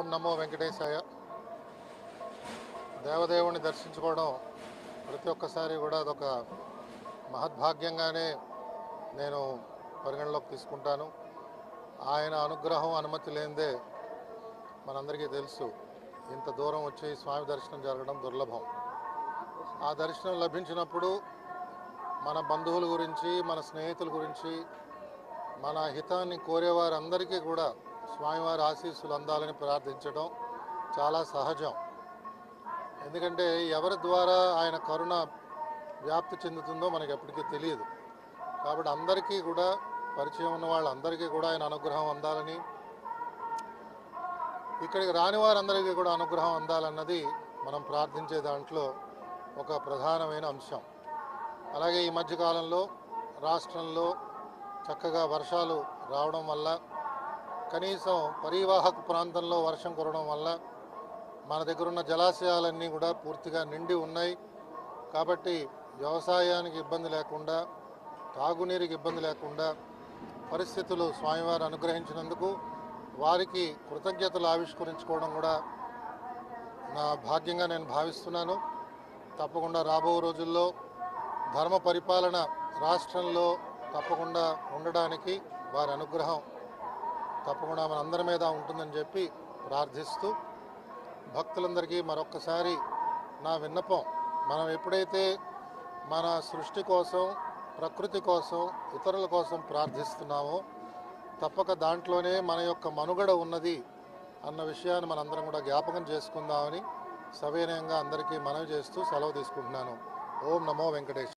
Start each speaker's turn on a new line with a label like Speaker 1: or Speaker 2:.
Speaker 1: ఓం నమో వెంకటేశాయ దేవదేవుని దర్శించుకోవడం ప్రతి ఒక్కసారి కూడా అదొక మహద్భాగ్యంగానే నేను పరిగణలోకి తీసుకుంటాను ఆయన అనుగ్రహం అనుమతి లేనిదే మనందరికీ తెలుసు ఇంత దూరం వచ్చి స్వామి దర్శనం జరగడం దుర్లభం ఆ దర్శనం లభించినప్పుడు మన బంధువుల గురించి మన స్నేహితుల గురించి మన హితాన్ని కోరేవారందరికీ కూడా స్వామివారి ఆశీస్సులు అందాలని ప్రార్థించడం చాలా సహజం ఎందుకంటే ఎవరి ద్వారా ఆయన కరుణ వ్యాప్తి చెందుతుందో మనకి ఎప్పటికీ తెలియదు కాబట్టి అందరికీ కూడా పరిచయం ఉన్న వాళ్ళందరికీ కూడా ఆయన అనుగ్రహం అందాలని ఇక్కడికి రాని వారందరికీ కూడా అనుగ్రహం అందాలన్నది మనం ప్రార్థించే దాంట్లో ఒక ప్రధానమైన అంశం అలాగే ఈ మధ్యకాలంలో రాష్ట్రంలో చక్కగా వర్షాలు రావడం వల్ల కనీసం పరివాహక ప్రాంతంలో వర్షం కురవడం వల్ల మన దగ్గర ఉన్న జలాశయాలన్నీ కూడా పూర్తిగా నిండి ఉన్నాయి కాబట్టి వ్యవసాయానికి ఇబ్బంది లేకుండా తాగునీరుకి ఇబ్బంది లేకుండా పరిస్థితులు స్వామివారు అనుగ్రహించినందుకు వారికి కృతజ్ఞతలు ఆవిష్కరించుకోవడం కూడా నా భాగ్యంగా నేను భావిస్తున్నాను తప్పకుండా రాబో రోజుల్లో ధర్మ పరిపాలన రాష్ట్రంలో తప్పకుండా ఉండడానికి వారి అనుగ్రహం తప్పకుండా మనందరి మీద ఉంటుందని చెప్పి ప్రార్థిస్తూ భక్తులందరికీ మరొక్కసారి నా విన్నపం మనం ఎప్పుడైతే మన సృష్టి కోసం ప్రకృతి కోసం ఇతరుల కోసం ప్రార్థిస్తున్నామో తప్పక దాంట్లోనే మన యొక్క మనుగడ ఉన్నది అన్న విషయాన్ని మనందరం కూడా జ్ఞాపకం చేసుకుందామని సవినయంగా అందరికీ మనవి చేస్తూ సెలవు తీసుకుంటున్నాను ఓం నమో వెంకటేశ